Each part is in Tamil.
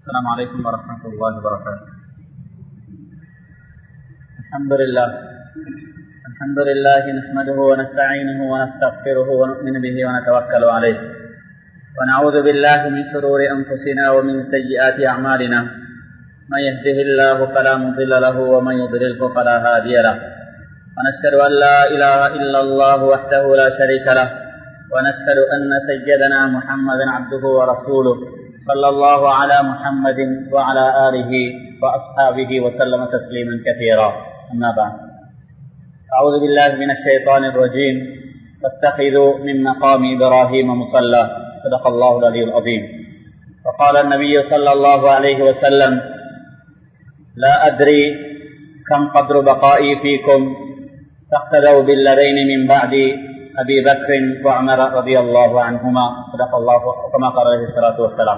السلام عليكم ورحمة الله وبركاته الحمد لله الحمد لله نحمده ونستعينه ونستغفره ونؤمن به ونتوكل عليه ونعوذ بالله من شرور أنفسنا ومن سيئات أعمالنا من يهده الله فلا مضل له ومن يضلله فلا هادي له ونشهد أن لا إله إلا الله وحده لا شريك له ونشهد أن سيدنا محمدا عبده ورسوله صلى الله على محمد وعلى آله وأصحابه وسلم تسليما كثيرا أما بعد أعوذ بالله من الشيطان الرجيم فاتخذوا من مقام إبراهيم مصلى صدق الله العلي العظيم وقال النبي صلى الله عليه وسلم لا أدري كم قدر بقائي فيكم تقتدوا بالذين من بعد أبي بكر وعمر رضي الله عنهما صدق الله كما قال عليه الصلاة والسلام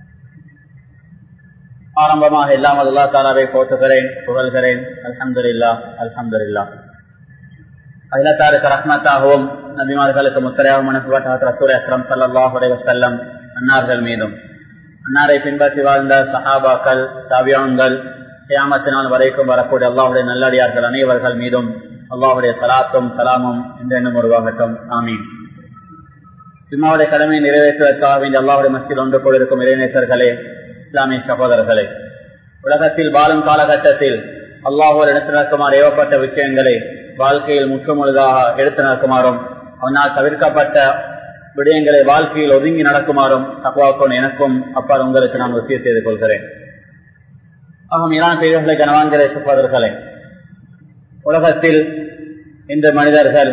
ஆரம்பமாக எல்லாம் அல்லா தாலாவை போற்றுகிறேன் புகழ்கிறேன் அல்ஹம்துல்லா அல்ஹம்துல்லா அகிலத்தாருக்கு ரஹ்மத்தாகவும் நபிமார்களுக்கு முத்தரையாகவும் அனுப்பப்பட்ட ரசூல் அக்ரம் சல்லாஹ் செல்லம் அன்னார்கள் மீதும் அன்னாரை பின்பற்றி வாழ்ந்த சஹாபாக்கள் தாவியான்கள் கியாமத்தினால் வரைக்கும் வரக்கூடிய அல்லாஹுடைய நல்லடியார்கள் அனைவர்கள் மீதும் அல்லாஹுடைய சலாத்தும் சலாமும் என்றென்னும் உருவாகட்டும் ஆமீன் சிம்மாவுடைய கடமையை நிறைவேற்றுவதற்காக வேண்டிய அல்லாஹுடைய மத்தியில் ஒன்று கொண்டிருக்கும் இறைநேசர்களே இஸ்லாமிய சகோதரர்களே உலகத்தில் வாழும் காலகட்டத்தில் அல்லாஹோர் எடுத்து நடக்குமாறு ஏவப்பட்ட விஷயங்களை வாழ்க்கையில் முற்றுமுழுதாக எடுத்து நடக்குமாறும் அவனால் தவிர்க்கப்பட்ட விடயங்களை வாழ்க்கையில் ஒதுங்கி நடக்குமாறும் தப்பாக்கொண்டு எனக்கும் அப்பால் உங்களுக்கு நான் உறுதி செய்து கொள்கிறேன் ஆகும் இரான் பெரியவர்களை கனவான்கிற சகோதரர்களே உலகத்தில் இந்த மனிதர்கள்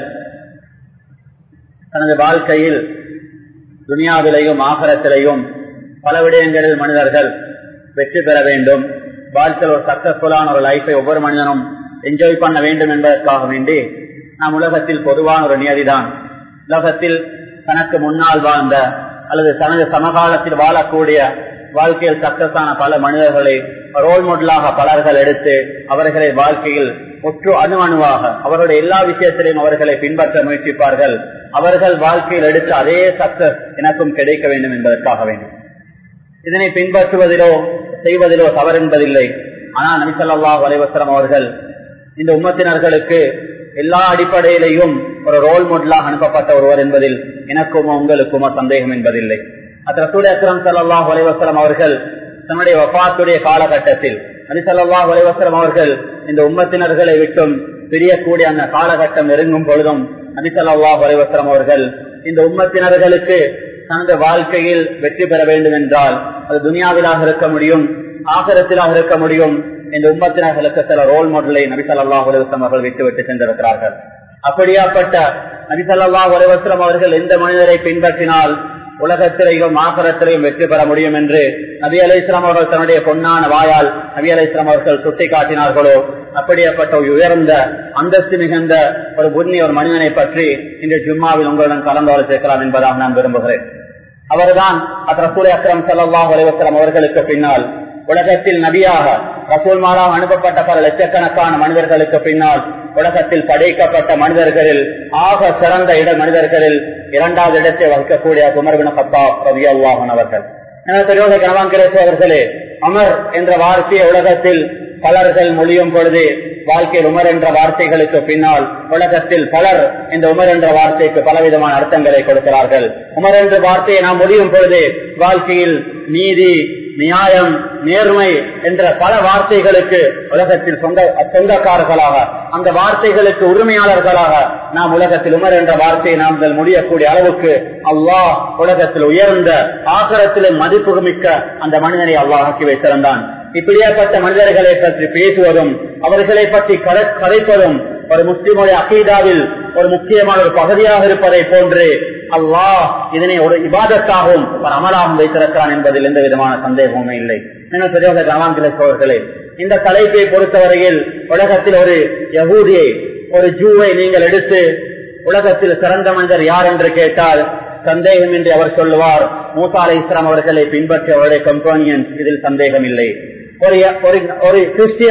தனது வாழ்க்கையில் துனியாவிலையும் ஆகரத்திலையும் பல விடயங்களில் மனிதர்கள் வெற்றி பெற வேண்டும் வாழ்க்கையில் ஒரு சக்சஸ்ஃபுல்லான ஒரு லைஃபை ஒவ்வொரு மனிதனும் என்ஜாய் பண்ண வேண்டும் என்பதற்காக வேண்டி நாம் உலகத்தில் பொதுவான ஒரு நியதிதான் உலகத்தில் தனக்கு முன்னால் வாழ்ந்த அல்லது தனது சமகாலத்தில் வாழக்கூடிய வாழ்க்கையில் சக்சஸ் ஆன பல மனிதர்களை ரோல் மாடலாக பலர்கள் எடுத்து அவர்களை வாழ்க்கையில் ஒற்று அணு அணுவாக அவருடைய எல்லா விஷயத்திலையும் அவர்களை பின்பற்ற முயற்சிப்பார்கள் அவர்கள் வாழ்க்கையில் எடுத்து அதே சக்சஸ் எனக்கும் கிடைக்க வேண்டும் என்பதற்காக வேண்டும் இதனை பின்பற்றுவதிலோ செய்வதிலோ தவறு என்பதில்லை ஆனால் நபிசல்லா வலைவசரம் அவர்கள் இந்த உம்மத்தினர்களுக்கு எல்லா அடிப்படையிலையும் ஒரு ரோல் மாடலாக அனுப்பப்பட்ட ஒருவர் என்பதில் எனக்கும் உங்களுக்குமோ சந்தேகம் என்பதில்லை அத்த ரசூல் அக்ரம் சல்லா வலைவசரம் அவர்கள் தன்னுடைய வபாத்துடைய காலகட்டத்தில் நபிசல்லா வலைவசரம் அவர்கள் இந்த உம்மத்தினர்களை விட்டும் பிரியக்கூடிய அந்த காலகட்டம் நெருங்கும் பொழுதும் நபிசல்லா வலைவசரம் அவர்கள் இந்த உம்மத்தினர்களுக்கு தனது வாழ்க்கையில் வெற்றி பெற வேண்டும் என்றால் அது துனியாவிலாக இருக்க முடியும் ஆகரத்திலாக இருக்க முடியும் இந்த உம்மத்தினர்களுக்கு சில ரோல் மாடலை நபிசல்லா உலகம் அவர்கள் விட்டுவிட்டு சென்றிருக்கிறார்கள் அப்படியாப்பட்ட நபிசல்லா உலகம் அவர்கள் எந்த மனிதரை பின்பற்றினால் உலகத்திலையும் ஆகரத்திலையும் வெற்றி பெற முடியும் என்று நபி அலை இஸ்லாம் அவர்கள் தன்னுடைய பொன்னான வாயால் நபி அலை இஸ்லாம் அவர்கள் சுட்டி காட்டினார்களோ அப்படியேப்பட்ட ஒரு உயர்ந்த அந்தஸ்து மிகுந்த ஒரு புண்ணிய ஒரு மனிதனை பற்றி இந்த ஜும்மாவில் உங்களுடன் கலந்து சேர்க்கலாம் என்பதாக நான் விரும்புகிறேன் அவர்தான் ரசூல் அக்ரம் சல்லா அலைவசலம் அவர்களுக்கு பின்னால் உலகத்தில் நபியாக ரசூல்மாராக அனுப்பப்பட்ட பல லட்சக்கணக்கான மனிதர்களுக்கு பின்னால் உலகத்தில் படைக்கப்பட்ட மனிதர்களில் ஆக சிறந்த இட மனிதர்களில் இரண்டாவது இடத்தை வகிக்கக்கூடிய குமர்பின் கப்பா ரவி அல்லாஹன் அவர்கள் பெரியோக கனவாங்கிரேஸ்வரர்களே அமர் என்ற வார்த்தையை உலகத்தில் பலர்கள் மொழியும் பொழுது வாழ்க்கையில் உமர் என்ற வார்த்தைகளுக்கு பின்னால் உலகத்தில் பலர் இந்த உமர் என்ற வார்த்தைக்கு பலவிதமான அர்த்தங்களை கொடுக்கிறார்கள் உமர் என்ற வார்த்தையை நாம் முடியும் பொழுது வாழ்க்கையில் நீதி நியாயம் நேர்மை என்ற பல வார்த்தைகளுக்கு உலகத்தில் சொந்த சொந்தக்காரர்களாக அந்த வார்த்தைகளுக்கு உரிமையாளர்களாக நாம் உலகத்தில் உமர் என்ற வார்த்தையை நாங்கள் முடியக்கூடிய அளவுக்கு அல்லாஹ் உலகத்தில் உயர்ந்த ஆகரத்திலும் மதிப்பு மிக்க அந்த மனிதனை அல்லாஹ் ஆக்கி வைத்திருந்தான் இப்படியாப்பட்ட மனிதர்களை பற்றி பேசுவதும் அவர்களை பற்றி கதைப்பதும் ஒரு முஸ்லிமுடைய அகீதாவில் ஒரு முக்கியமான ஒரு பகுதியாக இருப்பதை போன்று அல்லாஹ் இதனை ஒரு இபாதத்தாகவும் ஒரு அமலாகவும் வைத்திருக்கிறான் என்பதில் எந்த விதமான சந்தேகமுமே இல்லை நீங்கள் பெரியவர்கள் கனவான்கிற சோழர்களே இந்த தலைப்பை பொறுத்தவரையில் உலகத்தில் ஒரு யகூதியை ஒரு ஜூவை நீங்கள் எடுத்து உலகத்தில் சிறந்த மனிதர் யார் என்று கேட்டால் சந்தேகமின்றி அவர் சொல்லுவார் மூசா அலை இஸ்லாம் அவர்களை பின்பற்றி அவருடைய கம்பானியன் இதில் சந்தேகம் இல்லை ஒரு ஒரு கிறிஸ்டியன்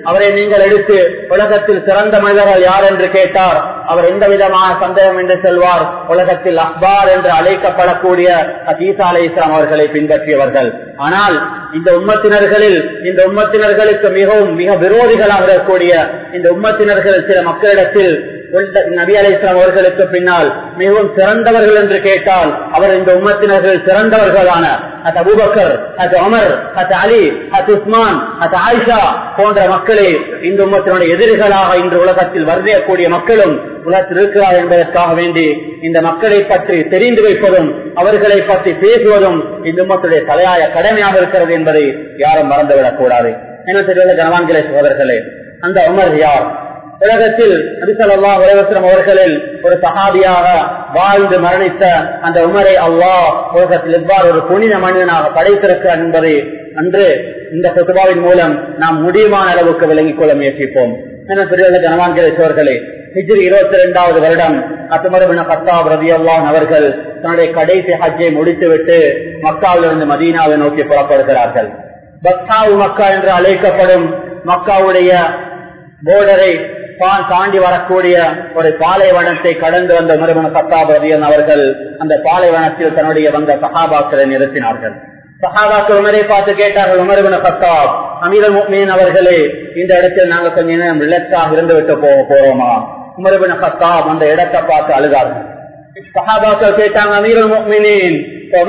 அவரை நீங்கள் எடுத்து உலகத்தில் சிறந்த மனிதர்கள் யார் என்று கேட்டார் அவர் எந்த விதமான சந்தேகம் என்று சொல்வார் உலகத்தில் அக்பார் என்று அழைக்கப்படக்கூடிய அதீசா அலை இஸ்லாம் அவர்களை பின்பற்றியவர்கள் ஆனால் இந்த உம்மத்தினர்களில் இந்த உம்மத்தினர்களுக்கு மிகவும் மிக விரோதிகளாக இருக்கக்கூடிய இந்த உம்மத்தினர்கள் சில மக்களிடத்தில் நபி அலி இஸ்லாம் அவர்களுக்கு பின்னால் மிகவும் சிறந்தவர்கள் என்று கேட்டால் அவர் இந்த உம்மத்தினர்கள் சிறந்தவர்களான அது அபுபக்கர் அது அமர் அது அலி அது உஸ்மான் அது ஆயிஷா போன்ற மக்களே இந்த உம்மத்தினுடைய எதிரிகளாக இன்று உலகத்தில் வர்ணியக்கூடிய மக்களும் உலகத்தில் இருக்கிறார் என்பதற்காக வேண்டி இந்த மக்களை பற்றி தெரிந்து வைப்பதும் அவர்களை பற்றி பேசுவதும் இந்த உம்மத்துடைய தலையாய கடமையாக இருக்கிறது என்பதை யாரும் மறந்துவிடக் கூடாது என்ன தெரியாத கனவான்களே சோதர்களே அந்த உமர் யார் உலகத்தில் நபிசல்லா உலகத்திரம் அவர்களில் ஒரு சகாபியாக வாழ்ந்து மரணித்த அந்த உமரை அல்லாஹ் உலகத்தில் எவ்வாறு ஒரு புனித மனிதனாக படைத்திருக்கிறார் என்பதை அன்று இந்த சொத்துபாவின் மூலம் நாம் முடியுமான அளவுக்கு விளங்கிக் கொள்ள முயற்சிப்போம் என பெரிய கனவான்களை சோர்களே ஹிஜ்ரி இருபத்தி இரண்டாவது வருடம் அத்துமரபின பத்தாப் ரவி அல்லான் அவர்கள் தன்னுடைய கடைசி ஹஜ்ஜை முடித்துவிட்டு மக்காவிலிருந்து மதீனாவை நோக்கி புறப்படுகிறார்கள் பக்தாவு மக்கா என்று அழைக்கப்படும் மக்காவுடைய போர்டரை தாண்டி வரக்கூடிய ஒரு பாலைவனத்தை கடந்து வந்த உமர்பன சத்தாபதியன் அவர்கள் அந்த பாலைவனத்தில் தன்னுடைய வந்த சஹாபாக்களை நிறுத்தினார்கள் சஹாபாக்கள் உமரை பார்த்து கேட்டார்கள் உமர்பன சத்தாப் அமீரல் மீன் அவர்களே இந்த இடத்தில் நாங்க கொஞ்ச நேரம் ரிலாக்ஸாக இருந்து விட்டு போக போறோமா உமர்பின் சத்தாப் அந்த இடத்தை பார்த்து அழுதார்கள் சஹாபாக்கள் கேட்டாங்க அமீரல் மீனின்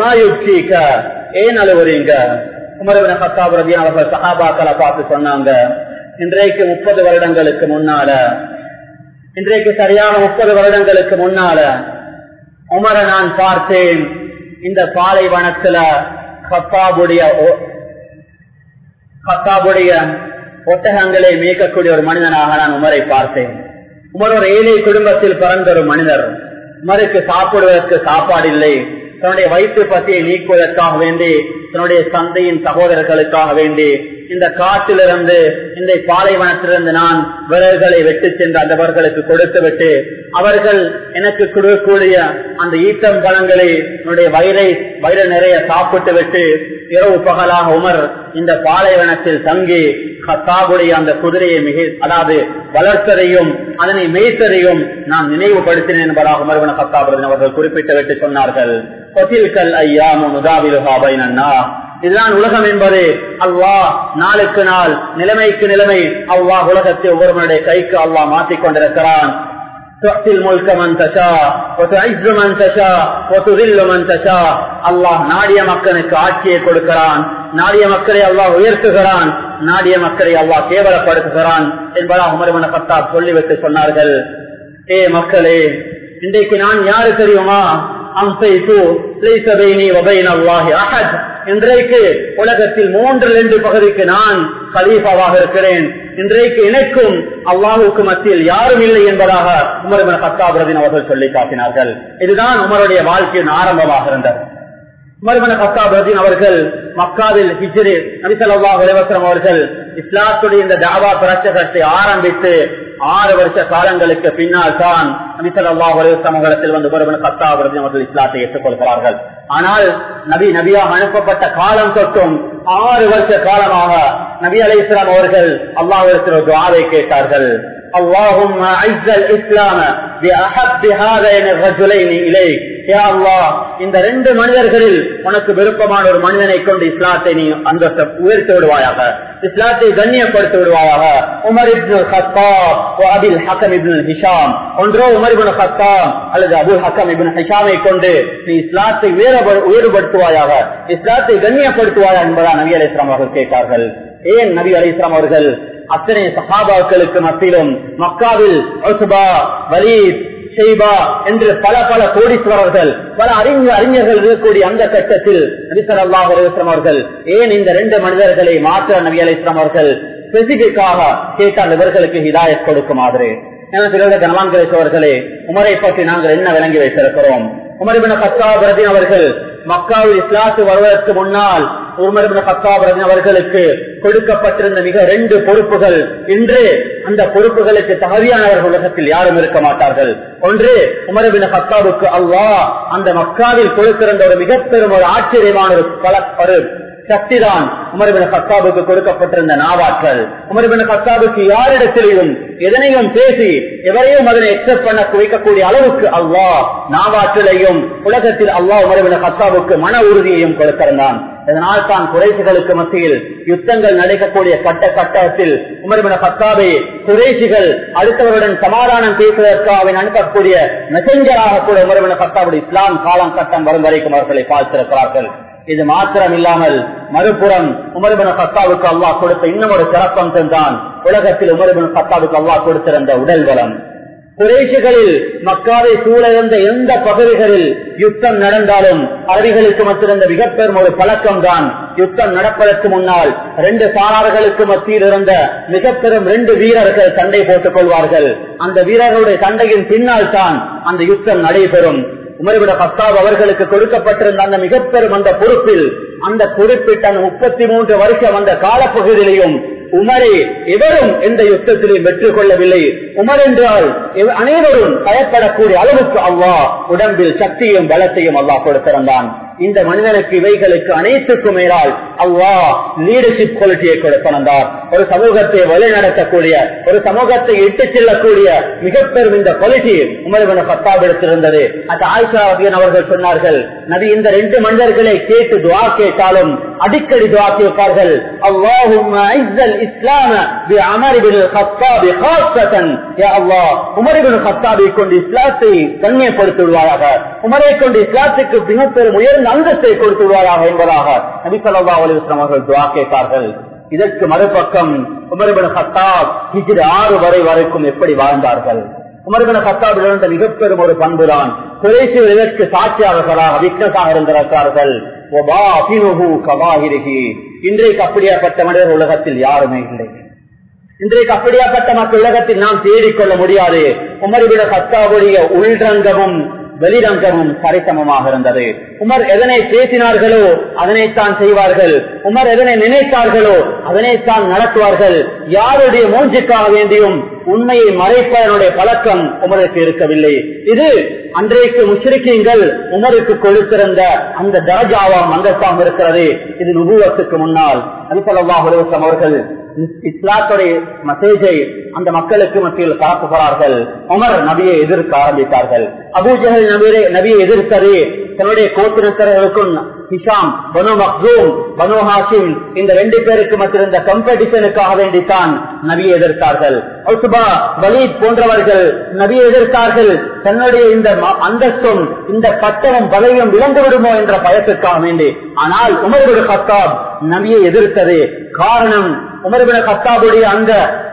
ஏன் அழுவுறீங்க உமர்பின் சத்தாப் ரவி அவர்கள் சஹாபாக்களை பார்த்து சொன்னாங்க இன்றைக்கு முப்பது வருடங்களுக்கு முன்னால இன்றைக்கு சரியான முப்பது வருடங்களுக்கு முன்னால உமரை நான் பார்த்தேன் இந்த பாலைவனத்துல கத்தாபுடைய கத்தாபுடைய ஒட்டகங்களை மேய்க்கக்கூடிய ஒரு மனிதனாக நான் உமரை பார்த்தேன் உமர் ஒரு ஏழை குடும்பத்தில் பிறந்த ஒரு மனிதர் உமருக்கு சாப்பிடுவதற்கு சாப்பாடு இல்லை தன்னுடைய வயிற்று பசியை நீக்குவதற்காக வேண்டி தன்னுடைய சந்தையின் சகோதரர்களுக்காக வேண்டி இந்த காட்டிலிருந்து இந்த பாலைவனத்திலிருந்து நான் விரல்களை வெட்டு சென்று அந்தவர்களுக்கு கொடுத்து விட்டு அவர்கள் எனக்கு கொடுக்கக்கூடிய அந்த ஈட்டம் பழங்களை என்னுடைய வயிறை வயிறு நிறைய சாப்பிட்டு விட்டு இரவு பகலாக உமர் இந்த பாலைவனத்தில் தங்கி கத்தாபுடைய அந்த குதிரையை மிக அதாவது வளர்த்ததையும் அதனை மேய்த்ததையும் நான் நினைவுபடுத்தினேன் என்பதாக உமர்வன கத்தாபுரன் அவர்கள் குறிப்பிட்டு விட்டு சொன்னார்கள் கொத்தில்கல் ஐயா முதாவிலுகாபைனா இதுதான் உலகம் என்பது அல்லாஹ் நாளுக்கு நாள் நிலைமைக்கு நிலைமை அல்லாஹ் உலகத்தை ஒவ்வொருவனுடைய கைக்கு அல்லாஹ் மாற்றிக் கொண்டிருக்கிறான் அல்லாஹ் நாடிய மக்களுக்கு ஆட்சியை கொடுக்கிறான் நாடிய மக்களை அல்லாஹ் உயர்த்துகிறான் நாடிய மக்களை அல்லாஹ் கேவலப்படுத்துகிறான் என்பதாக உமர்மன கத்தா சொல்லிவிட்டு சொன்னார்கள் ஏ மக்களே இன்றைக்கு நான் யாரு தெரியுமா இன்றைக்கு உலகத்தில் மூன்று ரெண்டு பகுதிக்கு நான் கலீஃபாவாக இருக்கிறேன் இன்றைக்கு எனக்கும் அல்லாஹுக்கு மத்தியில் யாரும் இல்லை என்பதாக உமர் கத்தாபுரதின் அவர்கள் சொல்லி காட்டினார்கள் இதுதான் உமருடைய வாழ்க்கையின் ஆரம்பமாக இருந்தது உமர்மன கத்தாபுரதின் அவர்கள் மக்காவில் ஹிஜ்ரி நபிசல்லா இலவசம் அவர்கள் இஸ்லாத்துடைய இந்த தாவா பிரச்சகத்தை ஆரம்பித்து ஆறு வருஷ காலங்களுக்கு பின்னால் தான் நபிசல்லா சமூகத்தில் வந்து ஒருவன் கத்தாபுரதின் அவர்கள் இஸ்லாத்தை ஏற்றுக்கொள்கிறார்கள் ஆனால் நபி நபியாக அனுப்பப்பட்ட காலம் தொட்டும் ஆறு வருஷ காலமாக நபி அலி இஸ்லாம் அவர்கள் அல்லாஹ் துவாவை கேட்டார்கள் اللهم اعز الاسلام باحب هذين الرجلين اليك يا الله இந்த ரெண்டு மனிதர்களில் உனக்கு விருப்பமான ஒரு மனிதனை கொண்டு இஸ்லாத்தை நீ அந்த உயர்த்தி விடுவாயாக இஸ்லாத்தை கண்ணியப்படுத்தி விடுவாயாக Umar ibn Khattab Abil Hakam ibn Hisham ஒன்றோ உமர் இப்னு ஹத்தாப் அல்லது அபுல் ஹக்கம் இப்னு ஹிஷாமை கொண்டு நீ இஸ்லாத்தை உயர்வுபடுத்துவாயாக இஸ்லாத்தை கண்ணியப்படுத்துவாயா என்பதா நபி அலி இஸ்லாம் அவர்கள் கேட்டார்கள் ஏன் நபி அலி இஸ்லாம் அவர்கள் அத்தனை சஹாபாக்களுக்கு மத்தியிலும் மக்காவில் வலீத் ஷெய்பா என்று பல பல கோடீஸ்வரர்கள் பல அறிஞர் அறிஞர்கள் இருக்கக்கூடிய அந்த கட்டத்தில் நபிசர் அல்லாஹ் அலிஸ்லாம் அவர்கள் ஏன் இந்த ரெண்டு மனிதர்களை மாற்ற நபி அலி இஸ்லாம் அவர்கள் ஸ்பெசிபிக்காக கேட்டால் இவர்களுக்கு ஹிதாயத் கொடுக்குமாறு எனக்கு கனவான்களை அவர்களே உமரை பற்றி நாங்கள் என்ன விளங்கி வைத்திருக்கிறோம் உமரிபின் கத்தாபிரதின் அவர்கள் மக்காவில் இஸ்லாத்து வருவதற்கு முன்னால் உமர்பின் கத்தாபிரதின் அவர்களுக்கு கொடுக்கப்பட்டிருந்த மிக ரெண்டு பொறுப்புகள் இன்று அந்த பொறுப்புகளுக்கு தகுதியானவர்கள் உலகத்தில் யாரும் இருக்க மாட்டார்கள் ஒன்று உமரபின் ஹத்தாவுக்கு அல்லாஹ் அந்த மக்காவில் கொடுத்திருந்த ஒரு மிக பெரும் ஒரு ஆச்சரியமான ஒரு பல ஒரு சக்தி தான் உமர்பின் கத்தாபுக்கு கொடுக்கப்பட்டிருந்த நாவாற்றல் உமர்பின் கத்தாபுக்கு யாரிடத்திலையும் எதனையும் பேசி எவரையும் அதனை எக்ஸப்ட் பண்ண வைக்கக்கூடிய அளவுக்கு அல்லாஹ் நாவாற்றலையும் உலகத்தில் அல்லாஹ் உமர்பின் கத்தாபுக்கு மன உறுதியையும் கொடுத்திருந்தான் இதனால் தான் குறைசிகளுக்கு மத்தியில் யுத்தங்கள் நடக்கக்கூடிய கட்ட கட்டத்தில் உமர்பின் கத்தாபை குறைசிகள் அடுத்தவருடன் சமாதானம் பேசுவதற்காக அனுப்பக்கூடிய மெசஞ்சராக கூட உமர்பின் கத்தாபுடைய இஸ்லாம் காலம் கட்டம் வரும் வரைக்கும் அவர்களை பார்த்திருக்கிறார்கள் இது மாத்திரம் இல்லாமல் மறுபுறம் உமர்பின் கத்தாவுக்கு அல்லாஹ் கொடுத்த இன்னும் ஒரு சிறப்பம்சம் தான் உலகத்தில் உமர்பின் கத்தாவுக்கு அல்லாஹ் கொடுத்திருந்த உடல் பலம் குறைஷிகளில் மக்காவை சூழ இருந்த எந்த பகுதிகளில் யுத்தம் நடந்தாலும் அரபிகளுக்கு மத்தியிருந்த மிகப்பெரும் ஒரு பழக்கம் தான் யுத்தம் நடப்பதற்கு முன்னால் ரெண்டு சாரார்களுக்கு மத்தியில் இருந்த மிகப்பெரும் ரெண்டு வீரர்கள் சண்டை போட்டுக் கொள்வார்கள் அந்த வீரர்களுடைய சண்டையின் பின்னால் தான் அந்த யுத்தம் நடைபெறும் உமர்விட பத்தாப் அவர்களுக்கு கொடுக்கப்பட்டிருந்த அந்த மிகப்பெரும் அந்த பொறுப்பில் அந்த பொறுப்பிட்ட அந்த முப்பத்தி மூன்று வருஷம் அந்த காலப்பகுதியிலையும் உமரை எவரும் எந்த யுத்தத்திலையும் வெற்றி கொள்ளவில்லை உமர் என்றால் அனைவரும் பயப்படக்கூடிய அளவுக்கு அவ்வா உடம்பில் சக்தியும் பலத்தையும் அல்லாஹ் கொடுத்திருந்தான் இந்த மனிதனுக்கு இவைகளுக்கு அனைத்துக்கும் மேலால் அவ்வா லீடர்ஷிப் குவாலிட்டியை கொடுத்திருந்தார் ஒரு சமூகத்தை வழிநடத்தக்கூடிய ஒரு சமூகத்தை இட்டு செல்லக்கூடிய மிகப்பெரும் இந்த குவாலிட்டி உமர்வன பத்தாபிடத்திருந்தது அது ஆயிஷா அவர்கள் சொன்னார்கள் நபி இந்த ரெண்டு மனிதர்களை கேட்டு துவா கேட்டாலும் அடிக்கடி துவா கேட்பார்கள் அல்லாஹும் இஸ்லாம உமரிபின் கத்தாபை கொண்டு இஸ்லாத்தை கண்ணியப்படுத்தி விடுவாராக உமரை கொண்டு இஸ்லாத்துக்கு மிகப்பெரும் உயர்ந்த அந்தஸ்தை கொடுத்து விடுவாராக என்பதாக நபிசல்லா அலிஸ்லாம் அவர்கள் துவா கேட்டார்கள் இதற்கு மறுபக்கம் உமரிபின் கத்தாப் ஹிஜிர் ஆறு வரை வரைக்கும் எப்படி வாழ்ந்தார்கள் உமர்பின் கத்தாபில் இருந்த மிகப்பெரும் ஒரு பண்புதான் குறைசில் இதற்கு சாட்சியாளர்களாக விக்னஸாக இருந்திருக்கிறார்கள் இன்றைக்கு அப்படியாப்பட்ட மனிதர் உலகத்தில் யாருமே இல்லை இன்றைக்கு அப்படியாப்பட்ட மக்கள் உலகத்தில் நாம் தேடிக்கொள்ள முடியாது உமர்விட கத்தாவுடைய உள்ரங்கமும் வெளிரங்கமும் சரிசமமாக இருந்தது உமர் எதனை பேசினார்களோ அதனைத்தான் செய்வார்கள் உமர் எதனை நினைத்தார்களோ அதனைத்தான் நடத்துவார்கள் யாருடைய மூஞ்சுக்காக வேண்டியும் உண்மையை மறைப்பதனுடைய பழக்கம் உமருக்கு இருக்கவில்லை இது அன்றைக்கு முஷ்ரிக்கீங்கள் உமருக்கு கொடுத்திருந்த அந்த தரஜாவாம் அங்கத்தாம் இருக்கிறது இது நுபுவத்துக்கு முன்னால் அலிசல்லாஹ் அவர்கள் இஸ்லாத்துடைய மெசேஜை அந்த மக்களுக்கு மத்தியில் பரப்புகிறார்கள் உமர் நபியை எதிர்க்க ஆரம்பித்தார்கள் அபூஜகல் நபியை நபியை எதிர்த்தது தன்னுடைய கோத்திரத்தர்களுக்கும் Hisham Banu Makhzum Banu Hashim இந்த ரெண்டு பேருக்கு மத்தியிருந்த கம்பெடிஷனுக்காக வேண்டித்தான் நபியை எதிர்த்தார்கள் அல்சுபா வலீத் போன்றவர்கள் நபியை எதிர்த்தார்கள் தன்னுடைய இந்த அந்தஸ்தும் இந்த பட்டமும் பதவியும் விளந்து விடுமோ என்ற பயத்திற்காக வேண்டி ஆனால் உமர்பின் கத்தாப் நபியை எதிர்த்தது காரணம் உமர்பின் கத்தாபுடைய அந்த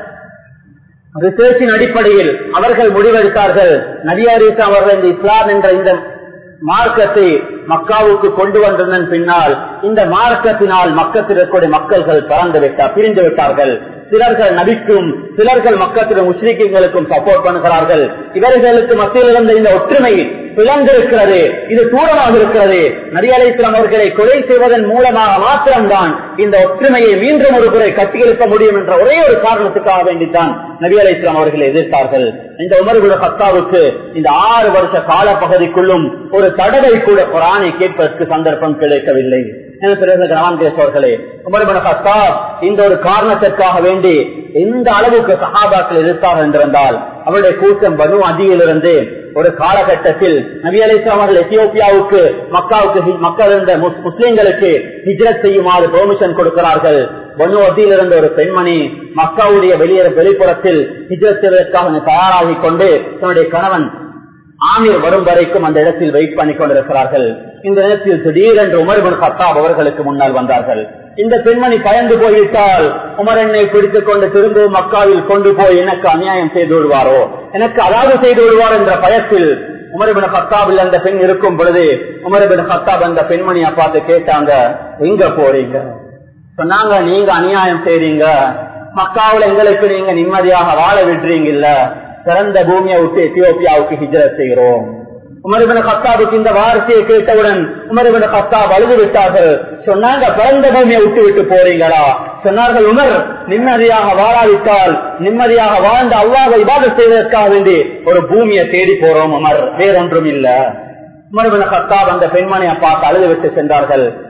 ரிசர்ச்சின் அடிப்படையில் அவர்கள் முடிவெடுத்தார்கள் நபியாரிசம் அவர்கள் இந்த இஸ்லாம் என்ற இந்த மார்க்கத்தை மக்காவுக்கு கொண்டு வந்ததன் பின்னால் இந்த மார்க்கத்தினால் மக்கத்தில் இருக்கக்கூடிய மக்கள்கள் பறந்து விட்டார் பிரிந்து விட்டார்கள் சிலர்கள் நபிக்கும் சிலர்கள் மக்கத்திலும் முஸ்லிம்களுக்கும் சப்போர்ட் பண்ணுகிறார்கள் இவர்களுக்கு மத்தியில் இருந்த இந்த ஒற்றுமை பிளந்திருக்கிறது இது தூரமாக இருக்கிறது நரியாலயத்திலம் அவர்களை கொலை செய்வதன் மூலமாக மாத்திரம்தான் இந்த ஒற்றுமையை மீண்டும் ஒரு முறை கட்டியெழுப்ப முடியும் என்ற ஒரே ஒரு காரணத்துக்காக வேண்டித்தான் நபி அலை இஸ்லாம் அவர்களை எதிர்த்தார்கள் இந்த உமர்குல கத்தாவுக்கு இந்த ஆறு வருஷ கால பகுதிக்குள்ளும் ஒரு தடவை கூட குரானை கேட்பதற்கு சந்தர்ப்பம் கிடைக்கவில்லை பேசுவர்களே உமர்பன கத்தாப் இந்த ஒரு காரணத்திற்காக வேண்டி எந்த அளவுக்கு சஹாபாக்கள் எதிர்த்தார்கள் என்றிருந்தால் அவருடைய கூட்டம் பனு அதியிலிருந்து ஒரு காலகட்டத்தில் நபி அலி அவர்கள் எத்தியோப்பியாவுக்கு மக்காவுக்கு மக்கள் இருந்த முஸ்லிம்களுக்கு ஹிஜ்ரத் செய்யுமாறு பெர்மிஷன் கொடுக்கிறார்கள் பனு அதியில் இருந்த ஒரு பெண்மணி மக்காவுடைய வெளியே வெளிப்புறத்தில் ஹிஜ்ரத் செய்வதற்காக தயாராகி கொண்டு தன்னுடைய கணவன் ஆமீர் வரும் வரைக்கும் அந்த இடத்தில் வெயிட் பண்ணி கொண்டிருக்கிறார்கள் இந்த நேரத்தில் திடீரென்று உமர்பின் கத்தாப் அவர்களுக்கு முன்னால் வந்தார்கள் இந்த பெண்மணி பயந்து போய்விட்டால் உமர் என்னை பிடித்துக் கொண்டு திரும்பவும் மக்காவில் கொண்டு போய் எனக்கு அநியாயம் செய்து விடுவாரோ எனக்கு அதாவது செய்து விடுவார் என்ற பயத்தில் உமரபின் கத்தாபில் அந்த பெண் இருக்கும் பொழுது உமரபின் கத்தாப் அந்த பெண்மணியை பார்த்து கேட்டாங்க எங்க போறீங்க சொன்னாங்க நீங்க அநியாயம் செய்றீங்க மக்காவில் எங்களுக்கு நீங்க நிம்மதியாக வாழ விடுறீங்கல்ல சிறந்த பூமியை விட்டு எத்தியோப்பியாவுக்கு ஹிஜரத் செய்கிறோம் உமரிபின் கத்தாபுக்கு இந்த வார்த்தையை கேட்டவுடன் உமரிபின் கத்தாப் அழுது விட்டார்கள் சொன்னாங்க பிறந்த பூமியை விட்டு விட்டு போறீங்களா சொன்னார்கள் உமர் நிம்மதியாக வாழாவிட்டால் நிம்மதியாக வாழ்ந்த அல்லாவை இபாத செய்வதற்காக வேண்டி ஒரு பூமியை தேடி போறோம் உமர் வேறொன்றும் இல்ல உமர்பின் கத்தாப் அந்த பெண்மணியை பார்த்து அழுது விட்டு சென்றார்கள்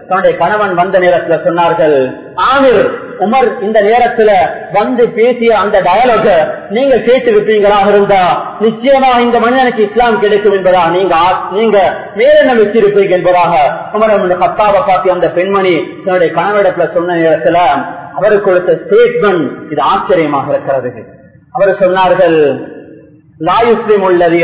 தன்னுடைய கணவன் வந்த நேரத்துல சொன்னார்கள் ஆமிர் உமர் இந்த நேரத்துல வந்து பேசிய அந்த டயலாக நீங்க கேட்டிருப்பீங்களாக இருந்தா நிச்சயமா இந்த மனிதனுக்கு இஸ்லாம் கிடைக்கும் என்பதா நீங்க நீங்க மேலெண்ணம் வச்சிருப்பீங்க என்பதாக உமர் கத்தாவை பார்த்து அந்த பெண்மணி தன்னுடைய கணவனிடத்துல சொன்ன நேரத்துல அவர் கொடுத்த ஸ்டேட்மெண்ட் இது ஆச்சரியமாக இருக்கிறது அவர் சொன்னார்கள் லா யுஸ்லிம் உள்ளது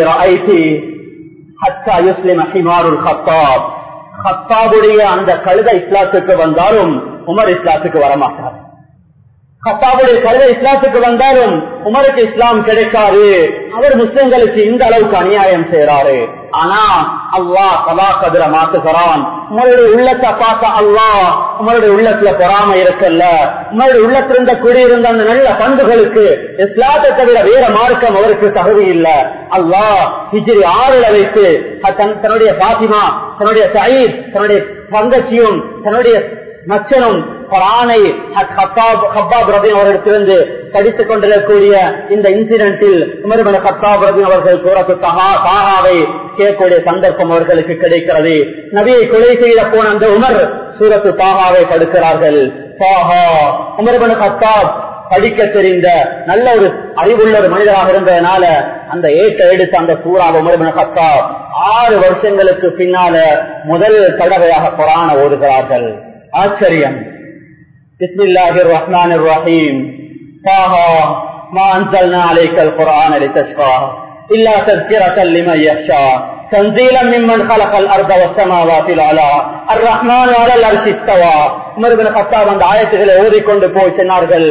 ஹத்தா யுஸ்லிம் அஹிமாருல் ஹத்தாப் ஹத்தாபுடைய அந்த கழுத இஸ்லாத்துக்கு வந்தாலும் உமர் இஸ்லாத்துக்கு வரமாட்டார் ஹத்தாபுடைய கழுத இஸ்லாத்துக்கு வந்தாலும் உமருக்கு இஸ்லாம் கிடைக்காது அவர் முஸ்லிம்களுக்கு இந்த அளவுக்கு அநியாயம் செய்யறாரு ஆனா அல்லாஹ் கதா கதிர மாத்துகிறான் உங்களுடைய உள்ளத்தை பார்த்த அல்லாஹ் உங்களுடைய உள்ளத்துல பொறாம இருக்கல்ல உங்களுடைய உள்ளத்துல இருந்த குடியிருந்த அந்த நல்ல பண்புகளுக்கு இஸ்லாத்தை தவிர வேற மார்க்கம் அவருக்கு தகுதி இல்ல அல்லாஹ் ஹிஜ்ரி ஆறுல வைத்து தன்னுடைய பாத்திமா தன்னுடைய சயீத் தன்னுடைய தங்கச்சியும் தன்னுடைய மச்சனும் குரானை அவரிடத்திலிருந்து படித்துக் கொண்டிருக்கக்கூடிய இந்த இன்சிடென்டில் உமர்மன கத்தாப் ரபி அவர்கள் சூரத்து தாகாவை கேட்கக்கூடிய சந்தர்ப்பம் அவர்களுக்கு கிடைக்கிறது நபியை கொலை செய்த போன அந்த உமர் சூரத்து தாகாவை படுக்கிறார்கள் தாகா உமர்மன கத்தாப் படிக்க தெரிந்த நல்ல ஒரு அறிவுள்ள ஒரு மனிதராக இருந்ததுனால அந்த ஏற்ற எடுத்து அந்த சூறாவை உமர்மன கத்தாப் ஆறு வருஷங்களுக்கு பின்னால முதல் தடவையாக குரான ஓதுகிறார்கள் ஆச்சரியம் بسم الله الرحمن الرحيم طه ما أنزلنا عليك القرآن لتشقى إلا تذكرة لمن يخشى تنزيلا ممن خلق الأرض والسماوات العلى الرحمن على الأرش استوى உமர் பின் கத்தாப் அந்த ஆயத்துகளை ஓதிக்கொண்டு போய் சொன்னார்கள்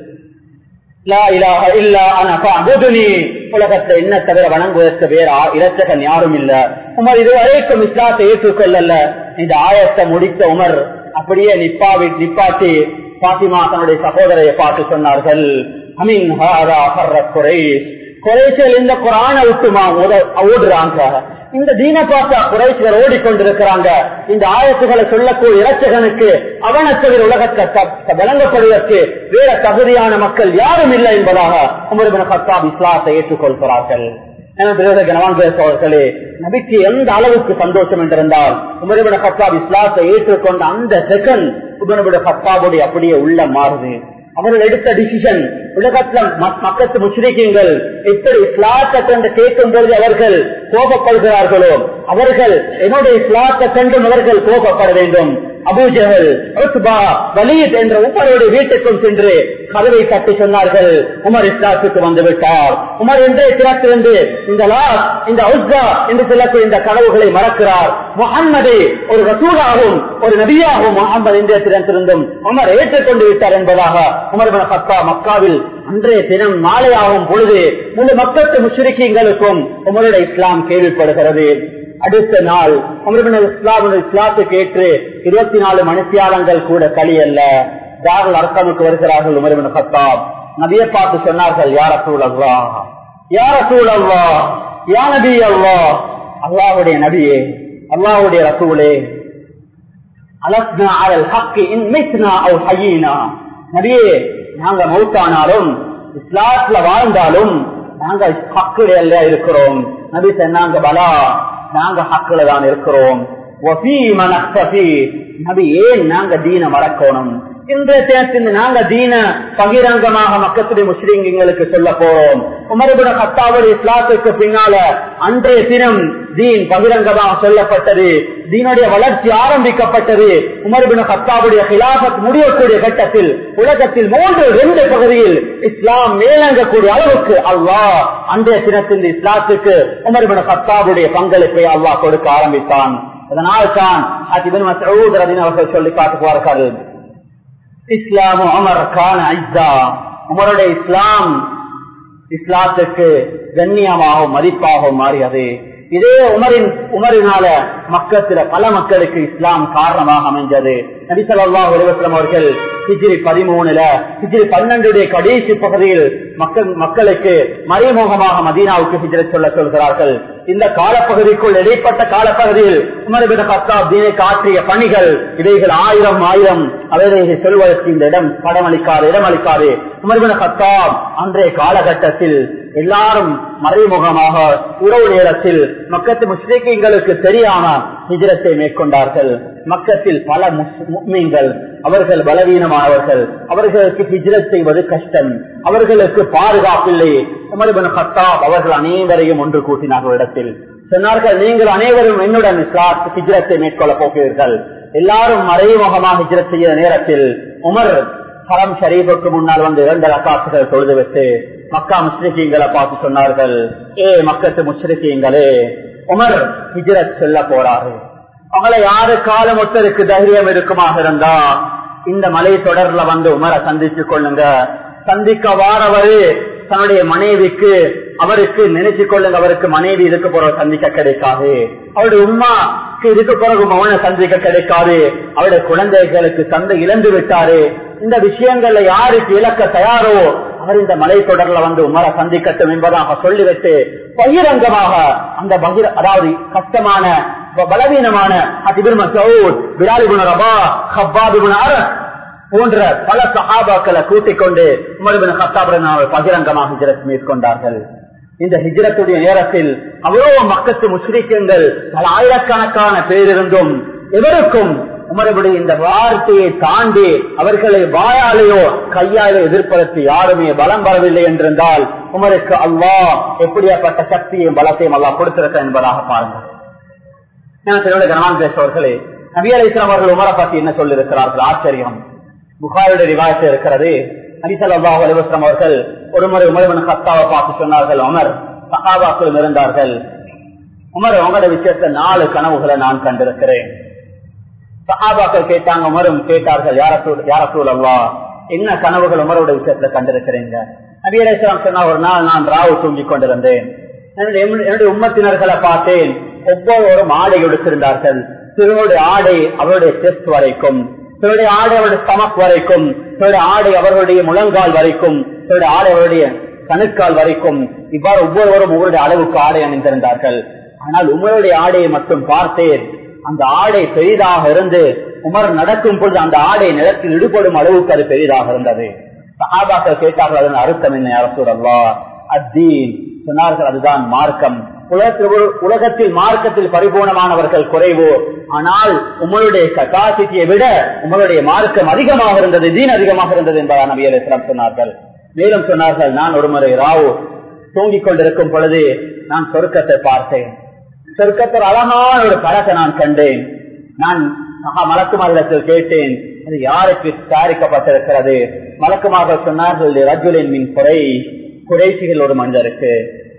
லா இலாஹ இல்லா அன ஃபஅபுதுனி உலகத்தை என்ன தவிர வணங்குவதற்கு வேற இரட்சகன் யாரும் இல்ல உமர் இதுவரைக்கும் இஸ்லாத்தை ஏற்றுக்கொள்ளல இந்த ஆயத்தை முடித்த உமர் அப்படியே நிப்பாவி நிப்பாட்டி பாத்திமா தன்னுடைய சகோதரையை பார்த்து சொன்னார்கள் அமீன் குரேஷ் குறைச்சல் இந்த குரான விட்டுமா ஓடுறாங்க இந்த தீன பார்த்தா குறைச்சிகள் ஓடிக்கொண்டிருக்கிறாங்க இந்த ஆயத்துகளை சொல்லக்கூடிய இலச்சகனுக்கு அவனத்தவிர உலகத்தை விளங்கப்படுவதற்கு வேற தகுதியான மக்கள் யாரும் இல்லை என்பதாக உமர்பின் கத்தாப் இஸ்லாத்தை ஏற்றுக்கொள்கிறார்கள் அவர்களே நபிக்கு எந்த அளவுக்கு சந்தோஷம் என்றிருந்தால் உமரபிட கத்தாப் இஸ்லாத்தை ஏற்றுக்கொண்ட அந்த செகண்ட் உமரபிட கத்தாபுடைய அப்படியே உள்ள மாறுது அவர்கள் எடுத்த டிசிஷன் உலகத்துல மக்கத்து முஸ்லிக்கீங்கள் எப்படி இஸ்லாத்தை கொண்டு கேட்கும் பொழுது அவர்கள் கோபப்படுகிறார்களோ அவர்கள் என்னுடைய இஸ்லாத்தை கண்டும் அவர்கள் கோபப்பட வேண்டும் அபூஜகல் வலீத் என்ற உமருடைய வீட்டுக்கும் சென்று கதவை தட்டி சொன்னார்கள் உமர் இஸ்லாத்துக்கு வந்து விட்டார் உமர் என்றே திறத்திருந்து இந்த லாஸ் இந்த உஸ்ஸா என்று சொல்லக்கூடிய இந்த கனவுகளை மறக்கிறார் முகம்மது ஒரு ரசூலாகவும் ஒரு நபியாகவும் முகமது என்றே திறந்திருந்தும் உமர் ஏற்றுக்கொண்டு விட்டார் என்பதாக உமர் கத்தா மக்காவில் அன்றைய தினம் மாலையாகும் பொழுது முழு மக்களுக்கு முஸ்லிக்கீங்களுக்கும் உமருடைய இஸ்லாம் கேள்விப்படுகிறது அடுத்த நாள் இஸ்லாம் இஸ்லாத்துக்கு ஏற்று இருபத்தி நாலு மனுஷியாளங்கள் கூட கலியல்ல தாரல் அரசனுக்கு வருகிறார்கள் உமர்பின் கத்தாப் நபியை பார்த்து சொன்னார்கள் யார சூழ் அல்வா யார சூழ் அல்வா யா நபி அல்வா அல்லாவுடைய நபியே அல்லாவுடைய ரசூலே அலஸ்னா அலல் ஹக்கி இன் மிஸ்னா அவ் ஹயீனா நபியே நாங்க மௌத்தானாலும் இஸ்லாத்துல வாழ்ந்தாலும் நாங்க ஹக்குடைய இருக்கிறோம் நபி சொன்னாங்க பலா நாங்க ஹக்குல தான் இருக்கிறோம் நபி ஏன் நாங்க தீன மறக்கணும் இன்றைய தேர்ந்து நாங்க தீன பகிரங்கமாக மக்கத்துடைய முஸ்லீம்களுக்கு சொல்ல போறோம் உமரபுட கத்தாவுடைய இஸ்லாத்துக்கு பின்னால அன்றைய தினம் தீன் பகிரங்கமாக சொல்லப்பட்டது தீனுடைய வளர்ச்சி ஆரம்பிக்கப்பட்டது உமர்பின் கத்தாவுடைய கிலாபத் முடியக்கூடிய கட்டத்தில் உலகத்தில் மூன்று ரெண்டு பகுதியில் இஸ்லாம் மேலங்கக்கூடிய அளவுக்கு அல்லாஹ் அன்றைய தினத்தின் இஸ்லாத்துக்கு உமர்பின் கத்தாவுடைய பங்களிப்பை அல்லாஹ் கொடுக்க ஆரம்பித்தான் அதனால் தான் அவர்கள் சொல்லி காட்டுவார்கள் இஸ்லாம் அமர் கான் ஐசா உமருடைய இஸ்லாம் இஸ்லாத்துக்கு கண்ணியமாகவும் மதிப்பாகவும் மாறியது இதே உமரின் உமரினால மக்கத்துல பல மக்களுக்கு இஸ்லாம் காரணமாக அமைஞ்சது நபிசல்லா உலகம் அவர்கள் ஹிஜ்ரி பதிமூணுல ஹிஜ்ரி பன்னெண்டுடைய கடைசி பகுதியில் மக்கள் மக்களுக்கு மறைமுகமாக மதீனாவுக்கு ஹிஜ்ரை சொல்ல சொல்கிறார்கள் இந்த காலப்பகுதிக்குள் இடைப்பட்ட காலப்பகுதியில் உமர்பின் கத்தாப் தீனை காற்றிய பணிகள் இவைகள் ஆயிரம் ஆயிரம் அவைகளை சொல்வதற்கு இந்த இடம் படம் அளிக்காது இடம் அளிக்காது உமர்பின் கத்தாப் அன்றைய காலகட்டத்தில் எல்லாரும் மறைமுகமாக உறவு நேரத்தில் மக்கத்து முஸ்லிம்களுக்கு தெரியாம ஹிஜரத்தை மேற்கொண்டார்கள் மக்கத்தில் பல முஸ்லிம்கள் அவர்கள் பலவீனமானவர்கள் அவர்களுக்கு ஹிஜரத் செய்வது கஷ்டம் அவர்களுக்கு பாதுகாப்பில்லை உமர்பின் ஹத்தாப் அவர்கள் அனைவரையும் ஒன்று கூட்டினார்கள் இடத்தில் சொன்னார்கள் நீங்கள் அனைவரும் என்னுடன் ஹிஜரத்தை மேற்கொள்ள போகிறீர்கள் எல்லாரும் மறைமுகமாக ஹிஜரத் செய்ய நேரத்தில் உமர் ஹரம் ஷரீஃபுக்கு முன்னால் வந்து இரண்டு ரக்காசுகள் தொழுது விட்டு மக்கா முஸ்லிக்கீங்களை பார்த்து சொன்னார்கள் ஏ மக்கத்து முஸ்லிக்கீங்களே உமர் ஹிஜரத் செல்ல போறாரு அவங்களை யாரு காலம் ஒருத்தருக்கு தைரியம் இருக்குமாக இருந்தா இந்த மலை தொடர்ல வந்து உமரை சந்திச்சு கொள்ளுங்க சந்திக்க வாரவரு தன்னுடைய மனைவிக்கு அவருக்கு நினைச்சு கொள்ளுங்க அவருக்கு மனைவி இதுக்கு பிறகு சந்திக்க கிடைக்காது அவருடைய உமாக்கு இதுக்கு பிறகு மௌன சந்திக்க கிடைக்காது அவருடைய குழந்தைகளுக்கு சந்தை இழந்து விட்டாரு இந்த விஷயங்கள்ல யாருக்கு இழக்க தயாரோ அவர் இந்த மலை தொடர்ல வந்து உமரை சந்திக்கட்டும் என்பதாக சொல்லிவிட்டு பகிரங்கமாக அந்த பகிர அதாவது கஷ்டமான பலவீனமான போன்ற பல சகாபாக்களை கூட்டிக் கொண்டு உமர்பின் ஹத்தாபுடன் பகிரங்கமாக ஹிஜரத் மேற்கொண்டார்கள் இந்த ஹிஜரத்துடைய நேரத்தில் அவ்வளவு மக்கத்து முஸ்லிக்கங்கள் பல ஆயிரக்கணக்கான பேரிருந்தும் எவருக்கும் உமரபுடைய இந்த வார்த்தையை தாண்டி அவர்களை வாயாலேயோ கையாலோ எதிர்ப்பதற்கு யாருமே பலம் வரவில்லை என்றிருந்தால் உமருக்கு அல்லா எப்படியாப்பட்ட சக்தியும் பலத்தையும் அல்லா கொடுத்திருக்க என்பதாக பாருங்கள் கனவான் பேசுவர்களே நபி அலி இஸ்லாம் அவர்கள் உமரை பத்தி என்ன சொல்லிருக்கிறார்கள் ஆச்சரியம் புகாருடைய ரிவாயத்து இருக்கிறது நபிசல்லா அலிவஸ்லாம் அவர்கள் ஒருமுறை உமரவன் கத்தாவை பார்த்து சொன்னார்கள் உமர் சகாபாக்களும் இருந்தார்கள் உமர் உங்களோட விஷயத்த நாலு கனவுகளை நான் கண்டிருக்கிறேன் சகாபாக்கள் கேட்டாங்க உமரும் கேட்டார்கள் யார சூழல்லா என்ன கனவுகள் உமரோட விஷயத்துல கண்டிருக்கிறீங்க நபி அலிஸ்லாம் சொன்னா ஒரு நாள் நான் ராவு தூங்கிக் கொண்டிருந்தேன் என்னுடைய உம்மத்தினர்களை பார்த்தேன் ஒவ்வொருவரும் ஆடை எடுத்திருந்தார்கள் சிறுவனுடைய ஆடை அவருடைய செஸ்ட் வரைக்கும் சிலருடைய ஆடை அவருடைய ஸ்டமக் வரைக்கும் சிலருடைய ஆடை அவர்களுடைய முழங்கால் வரைக்கும் சிலருடைய ஆடை அவருடைய கணுக்கால் வரைக்கும் இவ்வாறு ஒவ்வொருவரும் ஒவ்வொருடைய அளவுக்கு ஆடை அணிந்திருந்தார்கள் ஆனால் உமருடைய ஆடையை மட்டும் பார்த்தேன் அந்த ஆடை பெரிதாக இருந்து உமர் நடக்கும் பொழுது அந்த ஆடை நிலத்தில் ஈடுபடும் அளவுக்கு அது பெரிதாக இருந்தது சகாபாக்கள் கேட்டார்கள் அதன் அர்த்தம் என்ன அரசூரல்லா அத்தீன் சொன்னார்கள் அதுதான் மார்க்கம் உலகத்தில் மார்க்கத்தில் பரிபூர்ணமானவர்கள் குறைவோ ஆனால் உங்களுடைய கட்டாசிட்டியை விட உங்களுடைய மார்க்கம் அதிகமாக இருந்தது தீன் அதிகமாக இருந்தது என்பதா நபியர் இஸ்லாம் சொன்னார்கள் மேலும் சொன்னார்கள் நான் ஒருமுறை ராவ் தூங்கிக் கொண்டிருக்கும் பொழுது நான் சொர்க்கத்தை பார்த்தேன் சொர்க்கத்தில் அழகான ஒரு பழத்தை நான் கண்டேன் நான் மகா மலக்குமாரிடத்தில் கேட்டேன் அது யாருக்கு தயாரிக்கப்பட்டிருக்கிறது மலக்குமாக சொன்னார்கள் ரஜுலின் மின் குறை குறைசிகள் ஒரு மனிதருக்கு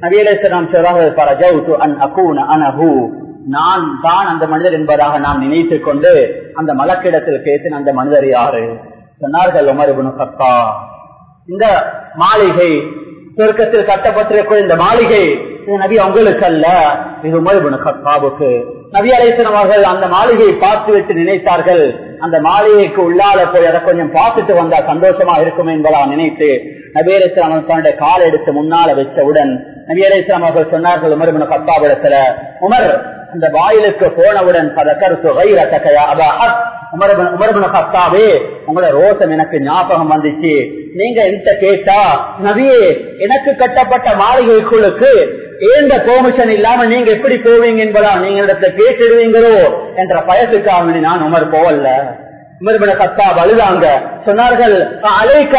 நான் தான் அந்த மனிதர் என்பதாக நான் நினைத்துக் கொண்டு அந்த மலக்கிடத்தில் கேட்டேன் அந்த மனிதர் யாரு சொன்னார்கள் உமருபுனு சத்தா இந்த மாளிகை சொர்க்கத்தில் கட்டப்பட்டிருக்கிற இந்த மாளிகை இது நபி உங்களுக்கு அல்ல இது உமருபுனு சத்தாவுக்கு நபி அலைசன் அவர்கள் அந்த மாளிகையை பார்த்து விட்டு நினைத்தார்கள் அந்த மாளிகைக்கு உள்ளால போய் அதை கொஞ்சம் பார்த்துட்டு வந்தா சந்தோஷமா இருக்கும் என்பதா நினைத்து நபி அலைசன் தன்னுடைய கால் எடுத்து முன்னால வச்சவுடன் நபி அலைசன் அவர்கள் சொன்னார்கள் உமர் கத்தாவிடத்துல உமர் அந்த வாயிலுக்கு போனவுடன் உமர்புன கத்தாவே உங்களோட ரோசம் எனக்கு ஞாபகம் வந்துச்சு நீங்க என்கிட்ட கேட்டா நபியே எனக்கு கட்டப்பட்ட மாளிகைக்குள்ளுக்கு ஏந்த பெர்மிஷன் இல்லாம நீங்க எப்படி போவீங்க என்பதா நீங்க இடத்துல கேட்டுடுவீங்களோ என்ற பயத்துக்காக நான் உமர் போவல்ல உமர்பின கத்தா வலுதாங்க சொன்னார்கள் அழைக்க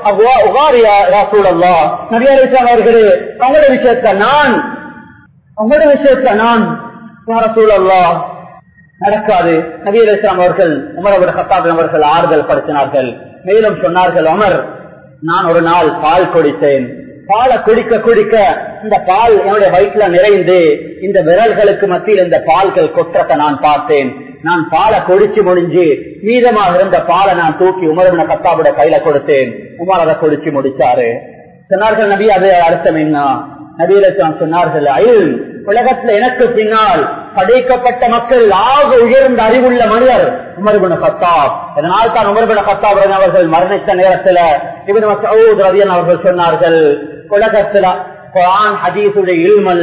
அவர்களே உங்களோட விஷயத்த நான் உங்களோட விஷயத்த நான் சூழல்லா நடக்காது நபி அலிஸ்லாம் அவர்கள் உமர் அவர் கத்தாபின் அவர்கள் ஆறுதல் படுத்தினார்கள் மேலும் சொன்னார்கள் உமர் நான் ஒரு நாள் பால் குடித்தேன் பாலை குடிக்க குடிக்க இந்த பால் என்னுடைய வயிற்றுல நிறைந்து இந்த விரல்களுக்கு மத்தியில் இந்த பால்கள் கொற்றத்தை நான் பார்த்தேன் நான் பாலை குடிச்சு முடிஞ்சு மீதமாக இருந்த பாலை நான் தூக்கி உமரவின கத்தாபுட கையில கொடுத்தேன் உமர் அதை குடிச்சு முடிச்சாரு சொன்னார்கள் நபி அது அர்த்தம் என்ன நபியில சொன்னார்கள் அயில் உலகத்துல எனக்கு பின்னால் படைக்கப்பட்ட மக்கள் ஆக உயர்ந்த அறிவுள்ள மனிதர் உமர்பின் கத்தாப் அதனால் தான் உமர்பின் கத்தாப் அவர்கள் மரணித்த நேரத்துல இவன் ரவியன் அவர்கள் சொன்னார்கள் உலகத்துல குரான் ஹதீசுடைய இல்மல்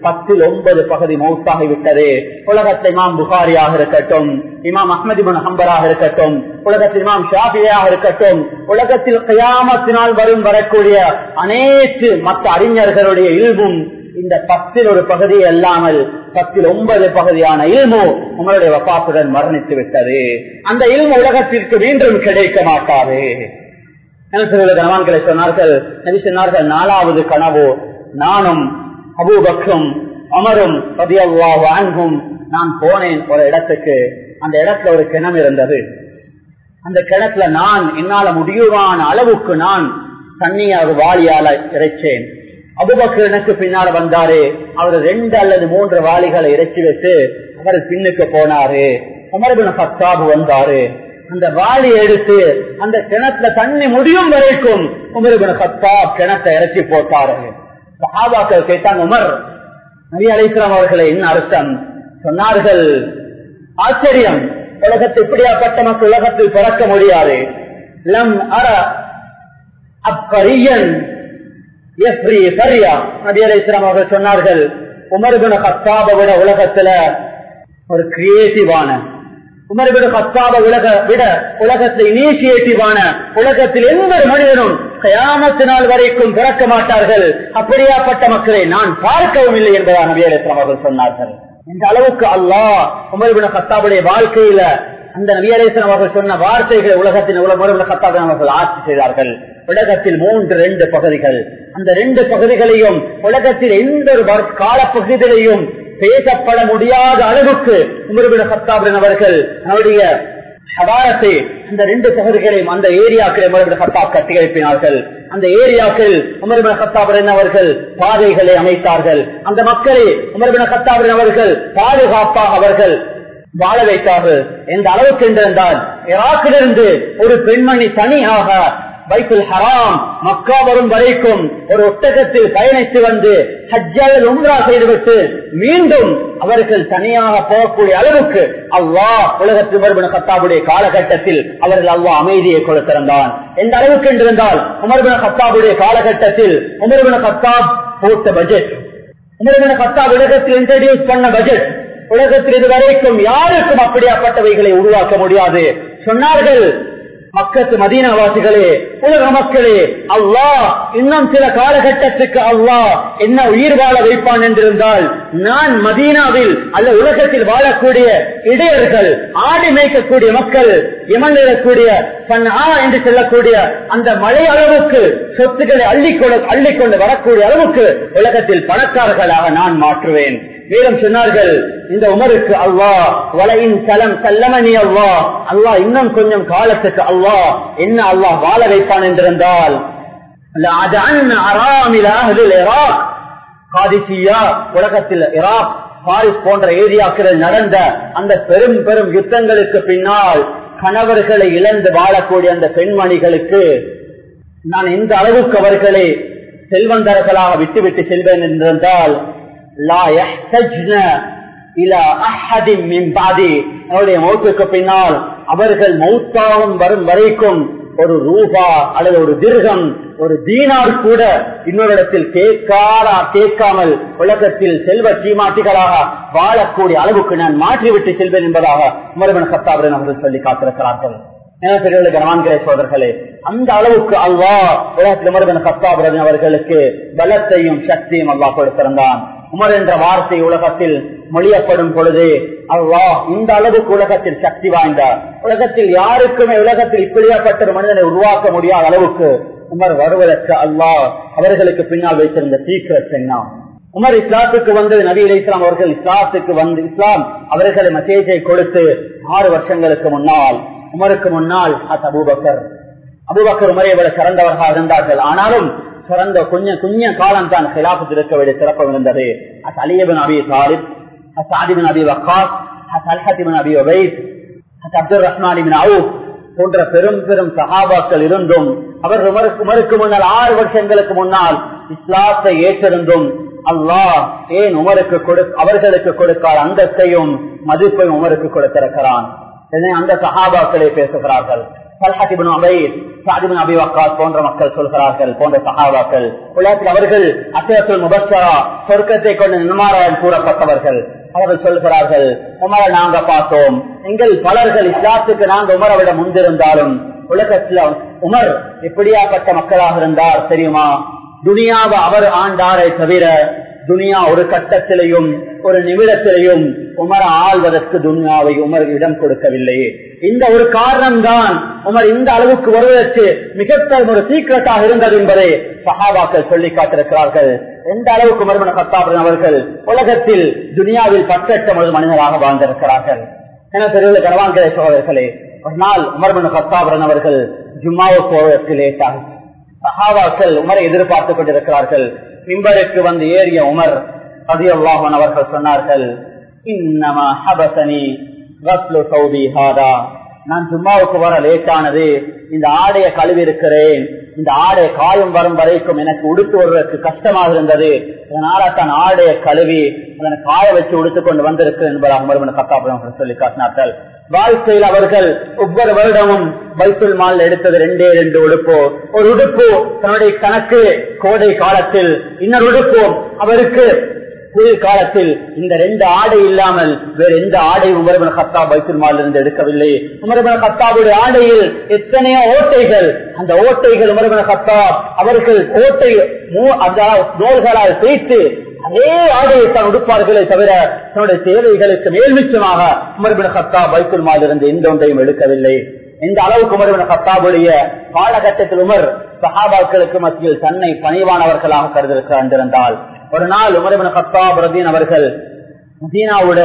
பத்தில் ஒன்பது பகுதி மௌத்தாகி விட்டது உலகத்தை இமாம் புகாரியாக இருக்கட்டும் இமாம் அஹமதிபுன் ஹம்பராக இருக்கட்டும் உலகத்தில் இமாம் ஷாபியாக இருக்கட்டும் உலகத்தில் கயாமத்தினால் வரும் வரக்கூடிய அனைத்து மற்ற அறிஞர்களுடைய இல்பும் இந்த பத்தில் ஒரு பகுதி அல்லாமல் பத்தில் ஒன்பது பகுதியான இல்மு உங்களுடைய வப்பாத்துடன் மரணித்து விட்டது அந்த இல்மு உலகத்திற்கு மீண்டும் கிடைக்க மாட்டாது கணவான்களை சொன்னார்கள் நபி சொன்னார்கள் நாலாவது கனவு நானும் அபூபக்கும் அமரும் பதியல்லாஹு அன்பும் நான் போனேன் ஒரு இடத்துக்கு அந்த இடத்துல ஒரு கிணம் இருந்தது அந்த கிணத்துல நான் என்னால முடியுமான அளவுக்கு நான் தண்ணியாக வாளியால இறைச்சேன் அபுபக்கர் எனக்கு பின்னால வந்தாரு அவர் ரெண்டு அல்லது மூன்று வாளிகளை இறைச்சி வச்சு அவர் பின்னுக்கு போனாரு உமரபின் சத்தாபு வந்தாரு அந்த வாளி எடுத்து அந்த கிணத்துல தண்ணி முடியும் வரைக்கும் உமரபின் சத்தாப் கிணத்தை இறச்சி போட்டாரு சஹாபாக்கள் கேட்டாங்க உமர் நபி அலிஸ்லாம் அவர்களை என்ன அர்த்தம் சொன்னார்கள் ஆச்சரியம் உலகத்தில் இப்படியாப்பட்ட மக்கள் உலகத்தில் பிறக்க முடியாது லம் அர அப்பரியன் அவர்கள் சொன்னார்கள் உமர்குண கத்தாப விட உலகத்துல ஒரு கிரியேட்டிவான உமர்குண கத்தாப உலக விட உலகத்தில் இனிஷியேட்டிவான உலகத்தில் எந்த ஒரு மனிதனும் கயாமத்து நாள் வரைக்கும் பிறக்க மாட்டார்கள் அப்படியாப்பட்ட மக்களை நான் பார்க்கவும் இல்லை என்பதாக நபியரேஸ்வரம் அவர்கள் சொன்னார்கள் இந்த அளவுக்கு அல்லாஹ் உமர்குண கத்தாபுடைய வாழ்க்கையில அந்த நபியரேசன் அவர்கள் சொன்ன வார்த்தைகளை உலகத்தின் உலக கத்தாபன் அவர்கள் ஆட்சி செய்தார்கள் உலகத்தில் மூன்று ரெண்டு பகுதிகள் அந்த ரெண்டு பகுதிகளையும் உலகத்தில் எந்த ஒரு காலப்பகுதியிலையும் பேசப்பட முடியாத அளவுக்கு உமர்பின் சத்தாபின் அவர்கள் நம்முடைய சவாரத்தை அந்த ரெண்டு பகுதிகளையும் அந்த ஏரியாக்களை உமர்பின் சத்தாப் கட்டி எழுப்பினார்கள் அந்த ஏரியாக்கள் உமர்பின் சத்தாபின் அவர்கள் பாதைகளை அமைத்தார்கள் அந்த மக்களை உமர்பின் சத்தாபின் அவர்கள் பாதுகாப்பாக அவர்கள் வாழ வைத்தார்கள் எந்த அளவுக்கு என்றிருந்தால் ஈராக்கிலிருந்து ஒரு பெண்மணி தனியாக பைத்துல் ஹராம் மக்கா வரும் வரைக்கும் ஒரு ஒட்டகத்தில் பயணித்து வந்து ஹஜ்ஜாவில் உம்ரா செய்துவிட்டு மீண்டும் அவர்கள் தனியாக போகக்கூடிய அளவுக்கு அவ்வா உலகத்தில் மறுபடின கத்தாபுடைய காலகட்டத்தில் அவர்கள் அவ்வா அமைதியை கொடுத்திருந்தான் எந்த அளவுக்கு என்றிருந்தால் உமர்பின கத்தாபுடைய காலகட்டத்தில் உமர்பின கத்தாப் போட்ட பட்ஜெட் உமர்பின கத்தாப் உலகத்தில் இன்ட்ரடியூஸ் பண்ண பட்ஜெட் உலகத்தில் இதுவரைக்கும் யாருக்கும் அப்படியாப்பட்டவைகளை உருவாக்க முடியாது சொன்னார்கள் மக்கத்து மதீனவாசிகளே உலக மக்களே அல்லாஹ் இன்னும் சில காலகட்டத்துக்கு அல்லாஹ் என்ன உயிர் வாழ வைப்பான் என்றிருந்தால் நான் மதீனாவில் அல்ல உலகத்தில் வாழக்கூடிய இடையர்கள் ஆடி மேய்க்கக்கூடிய மக்கள் இமந்திரக்கூடிய சன்னா என்று சொல்லக்கூடிய அந்த மழை அளவுக்கு சொத்துக்களை அள்ளிக்கொண்டு அள்ளிக்கொண்டு வரக்கூடிய அளவுக்கு உலகத்தில் பணக்காரர்களாக நான் மாற்றுவேன் மேலும் சொன்னார்கள் இந்த உமருக்கு அல்லா வலையின் தலம் செல்லமணி அல்லா அல்லா இன்னும் கொஞ்சம் காலத்துக்கு அல்லா என்ன அல்லாஹ் வாழ வைப்பான் என்றிருந்தால் உலகத்தில் இராக் பாரிஸ் போன்ற ஏரியாக்களில் நடந்த அந்த பெரும் பெரும் யுத்தங்களுக்கு பின்னால் கணவர்களை இழந்து வாழக்கூடிய அந்த பெண்மணிகளுக்கு நான் எந்த அளவுக்கு அவர்களை செல்வந்தர்களாக விட்டுவிட்டு செல்வேன் என்றிருந்தால் மௌத்துக்கு பின்னால் அவர்கள் மௌத்தாவும் வரும் வரைக்கும் ஒரு ரூபா அல்லது ஒரு திருகம் ஒரு தீனார் கூட இன்னொரு இடத்தில் கேட்காரா கேட்காமல் உலகத்தில் செல்வ சீமாட்டிகளாக வாழக்கூடிய அளவுக்கு நான் மாற்றிவிட்டு செல்வேன் என்பதாக உமரபன் சத்தாபரன் அவர்கள் சொல்லி காத்திருக்கிறார்கள் கனவான்களே சோதர்களே அந்த அளவுக்கு அல்வா உலகத்தில் உமரபன் சத்தாபரன் அவர்களுக்கு பலத்தையும் சக்தியும் அல்லா கொடுத்திருந்தான் உமர் என்ற வார்த்தை உலகத்தில் மொழியப்படும் பொழுது அல்லா இந்த அளவுக்கு உலகத்தில் சக்தி வாய்ந்தார் உலகத்தில் யாருக்குமே உலகத்தில் இப்படியாப்பட்ட ஒரு மனிதனை உருவாக்க முடியாத அளவுக்கு உமர் வருவதற்கு அல்லாஹ் அவர்களுக்கு பின்னால் வைத்திருந்த சீக்கிரட் என்ன உமர் இஸ்லாத்துக்கு வந்து நபி அலி இஸ்லாம் அவர்கள் இஸ்லாத்துக்கு வந்து இஸ்லாம் அவர்களை மெசேஜை கொடுத்து ஆறு வருஷங்களுக்கு முன்னால் உமருக்கு முன்னால் அத் அபூபக்கர் அபுபக்கர் உமரை விட சிறந்தவர்களாக இருந்தார்கள் ஆனாலும் சிறந்த கொஞ்சம் கொஞ்ச காலம் தான் கிலாபத்தில் இருக்க வேண்டிய சிறப்பு இருந்தது அத் அலியபின் அபி சாலிப் அத் சாதிபின் அபி வக்காஸ் அத் அல்ஹத்திபின் அபி ஒபைத் அத் அப்துல் ரஹ்மானிபின் அவுப் போன்ற பெரும் பெரும் சகாபாக்கள் இருந்தும் அவர் உமருக்கு உமருக்கு முன்னால் ஆறு வருஷங்களுக்கு முன்னால் இஸ்லாத்தை ஏற்றிருந்தும் அல்லாஹ் ஏன் உமருக்கு கொடு அவர்களுக்கு கொடுக்காத அந்தத்தையும் மதிப்பையும் உமருக்கு கொடுத்திருக்கிறான் அந்த சகாபாக்களே பேசுகிறார்கள் சாதிபின் அபிவக்காஸ் போன்ற மக்கள் சொல்கிறார்கள் போன்ற சகாபாக்கள் உலகத்தில் அவர்கள் அசேத்துல் முபஸ்வரா சொர்க்கத்தை கொண்டு நிர்மாராயன் கூறப்பட்டவர்கள் அவர்கள் சொல்கிறார்கள் உமரை நாங்க பார்த்தோம் எங்கள் பலர்கள் இஸ்லாத்துக்கு நாங்க உமரை விட முந்திருந்தாலும் உலகத்தில் உமர் எப்படியாப்பட்ட மக்களாக இருந்தார் தெரியுமா துனியாவை அவர் ஆண்டாரை தவிர துனியா ஒரு கட்டத்திலையும் ஒரு நிமிடத்திலையும் உமர ஆள்வதற்கு துனியாவை உமர் இடம் கொடுக்கவில்லை இந்த ஒரு காரணம் தான் உமர் இந்த அளவுக்கு வருவதற்கு மிகப்பெரும் ஒரு சீக்கிரட்டாக இருந்தது என்பதை சஹாபாக்கள் சொல்லி காட்டிருக்கிறார்கள் எந்த அளவுக்கு மறுமண கத்தாபுரன் அவர்கள் உலகத்தில் துனியாவில் பற்றற்ற ஒரு மனிதராக வாழ்ந்திருக்கிறார்கள் என பெரிய கரவான்கிற சோழர்களே ஒரு நாள் உமர்மன் கத்தாபுரன் அவர்கள் ஜும்மாவை போவதற்கு லேட்டாக சஹாபாக்கள் உமரை எதிர்பார்த்துக் கொண்டிருக்கிறார்கள் மிம்பருக்கு வந்து ஏறிய உமர் அதியல்லாஹன் அவர்கள் சொன்னார்கள் இன்னமா ஹபசனி ரத்லு சௌதி ஹாதா நான் ஜும்மாவுக்கு வர லேட்டானது இந்த ஆடைய கழுவி இருக்கிறேன் இந்த ஆடை காயம் வரும் வரைக்கும் எனக்கு உடுத்து வருவதற்கு கஷ்டமாக இருந்தது அதனால தான் ஆடைய கழுவி அதனை காய வச்சு உடுத்துக் கொண்டு வந்திருக்கிறேன் என்பதாக மறுமண கத்தாபுரம் சொல்லி காட்டினார்கள் வாழ்க்கையில் அவர்கள் ஒவ்வொரு வருடமும் பைத்துல் மால் எடுத்தது ரெண்டே ரெண்டு உடுப்பு ஒரு உடுப்பு தன்னுடைய கணக்கு கோடை காலத்தில் இன்னொரு உடுப்பு அவருக்கு குளிர் காலத்தில் இந்த ரெண்டு ஆடை இல்லாமல் வேறு எந்த ஆடை உமர்பன் கத்தா பைத்துல் மால் இருந்து எடுக்கவில்லை உமர்பன் கத்தாவுடைய ஆடையில் எத்தனையோ ஓட்டைகள் அந்த ஓட்டைகள் உமர்பன் கத்தா அவர்கள் ஓட்டை நூல்களால் தேய்த்து அதே ஆடையை தான் உடுப்பார்களே தவிர தன்னுடைய தேவைகளுக்கு மேல்மிச்சமாக உமர்பின் கத்தா பைத்துல் மால் இருந்து எந்த ஒன்றையும் எடுக்கவில்லை இந்த அளவுக்கு உமர்பின் கத்தாவுடைய காலகட்டத்தில் உமர் சஹாபாக்களுக்கு மத்தியில் தன்னை பணிவானவர்களாக கருதிருக்கிறார் ஒரு நாள் உமர்பின் கத்தாப் ரதீன் அவர்கள் மதீனாவோட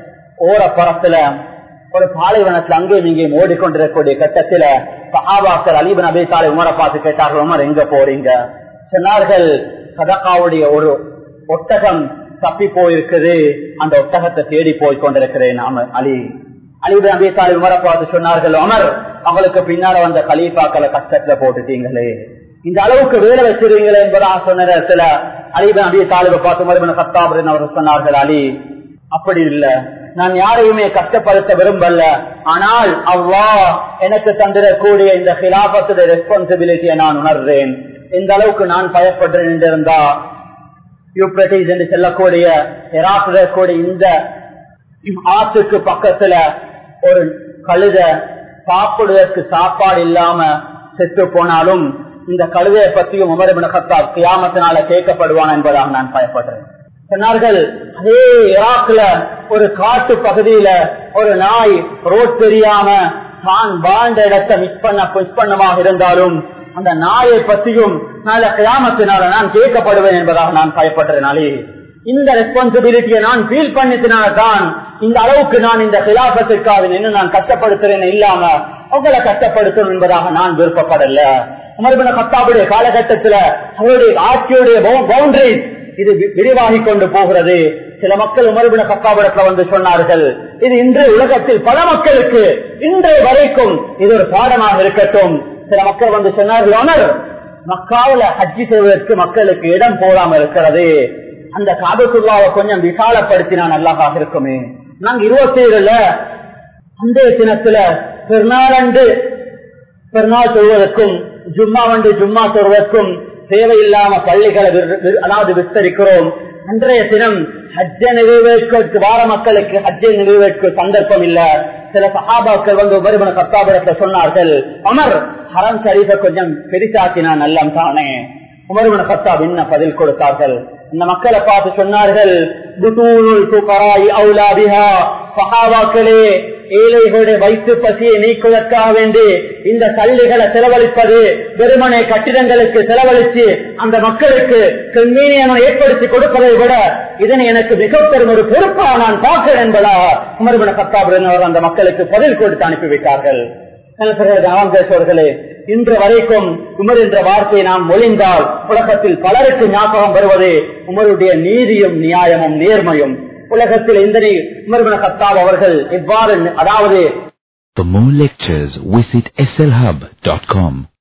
ஓர பரத்துல ஒரு பாலைவனத்தில் அங்கேயும் இங்கேயும் ஓடிக்கொண்டிருக்கக்கூடிய கட்டத்துல சஹாபாக்கள் அலிபன் அபி தாலை உமரை பார்த்து கேட்டார்கள் உமர் எங்க போறீங்க சொன்னார்கள் சதகாவுடைய ஒரு ஒட்டகம் தப்பி போயிருக்குது அந்த ஒட்டகத்தை தேடி போய் கொண்டிருக்கிறேன் நாம அலி அலிபன் அபி தாலி உமரை பார்த்து சொன்னார்கள் அமர் அவங்களுக்கு பின்னால வந்த கலீஃபாக்களை கஷ்டத்துல போட்டுட்டீங்களே இந்த அளவுக்கு வேலை வச்சிருக்கீங்களே என்பதா சொன்ன நேரத்துல அலிபன் அபி தாலிபை பார்த்து மறுபடியும் கத்தாபுரன் அவர் சொன்னார்கள் அலி அப்படி இல்ல நான் யாரையுமே கஷ்டப்படுத்த விரும்பல ஆனால் அவ்வா எனக்கு தந்திரக்கூடிய இந்த ஹிலாபத்துடைய ரெஸ்பான்சிபிலிட்டியை நான் உணர்றேன் இந்த அளவுக்கு நான் பயப்படுறேன் என்றிருந்தா யூப்ரட்டிஸ் என்று செல்லக்கூடிய இராக் இருக்கக்கூடிய இந்த ஆற்றுக்கு பக்கத்துல ஒரு கழுத சாப்பிடுவதற்கு சாப்பாடு இல்லாம செத்து போனாலும் இந்த கழுதையை பற்றியும் உமரபின் கத்தாப் கியாமத்தினால கேட்கப்படுவான் என்பதாக நான் பயப்படுறேன் சொன்னார்கள் அதே ஈராக்ல ஒரு காட்டு பகுதியில ஒரு நாய் ரோட் தெரியாம தான் வாழ்ந்த இடத்தை மிஸ் பண்ண மிஸ் பண்ணமாக இருந்தாலும் அந்த நாயை பற்றியும் நாளை கிராமத்தினால நான் கேட்கப்படுவேன் என்பதாக நான் பயப்படுறேனாலே இந்த ரெஸ்பான்சிபிலிட்டியை நான் ஃபீல் பண்ணினால்தான் இந்த அளவுக்கு நான் இந்த கிலாபத்திற்காக நின்று நான் கஷ்டப்படுத்துறேன் இல்லாம அவங்களை கஷ்டப்படுத்தணும் என்பதாக நான் விருப்பப்படல உமர்பின கத்தாவுடைய காலகட்டத்துல அவருடைய ஆட்சியுடைய பவுண்டரிஸ் இது விரிவாகி கொண்டு போகிறது சில மக்கள் உமர்பின கத்தாவிடத்துல வந்து சொன்னார்கள் இது இன்று உலகத்தில் பல மக்களுக்கு இன்றைய வரைக்கும் இது ஒரு பாடமாக இருக்கட்டும் சில மக்கள் வந்து சொன்னார்கள் அமர் மக்காவில ஹஜ்ஜி செய்வதற்கு மக்களுக்கு இடம் போடாம இருக்கிறது அந்த காபத்துள்ளாவை கொஞ்சம் விசாலப்படுத்தினா நல்லாக இருக்குமே நாங்க இருபத்தி ஏழுல அந்த தினத்துல பெருநாள் அன்று பெருநாள் சொல்வதற்கும் ஜும்மா வந்து ஜும்மா சொல்வதற்கும் தேவையில்லாம பள்ளிகளை அதாவது விஸ்தரிக்கிறோம் அன்றைய தினம் ஹஜ்ஜ நிறைவேற்க வார மக்களுக்கு ஹஜ்ஜை நிறைவேற்க சந்தர்ப்பம் இல்ல சில சகாபாக்கள் வந்து உபரிமன கத்தாபுரத்தை சொன்னார்கள் அமர் ஹரம் ஷரீஃபை கொஞ்சம் பெரிசாக்கினா நல்லம் தானே உமர்மன கத்தாப் என்ன பதில் கொடுத்தார்கள் இந்த மக்களை பார்த்து சொன்னார்கள் சகாபாக்களே ஏழைகளுடைய வயிற்று பசியை நீக்குவதற்காக வேண்டி இந்த சல்லிகளை செலவழிப்பது வெறுமனை கட்டிடங்களுக்கு செலவழித்து அந்த மக்களுக்கு கண்மீனியனை ஏற்படுத்தி கொடுப்பதை விட இதனை எனக்கு மிக பெரும் ஒரு பொறுப்பாக நான் பார்க்கிறேன் என்பதா உமர்பின கத்தாபுரன் அந்த மக்களுக்கு பதில் கொடுத்து அனுப்பிவிட்டார்கள் பேசுவர்களே இன்று வரைக்கும் உமர் என்ற வார்த்தையை நாம் மொழிந்தால் உலகத்தில் பலருக்கு ஞாபகம் வருவது உமருடைய நீதியும் நியாயமும் நேர்மையும் உலகத்தில் இந்த உமர்பின கத்தாப் அவர்கள் இவ்வாறு அதாவது For more lectures, visit slhub.com.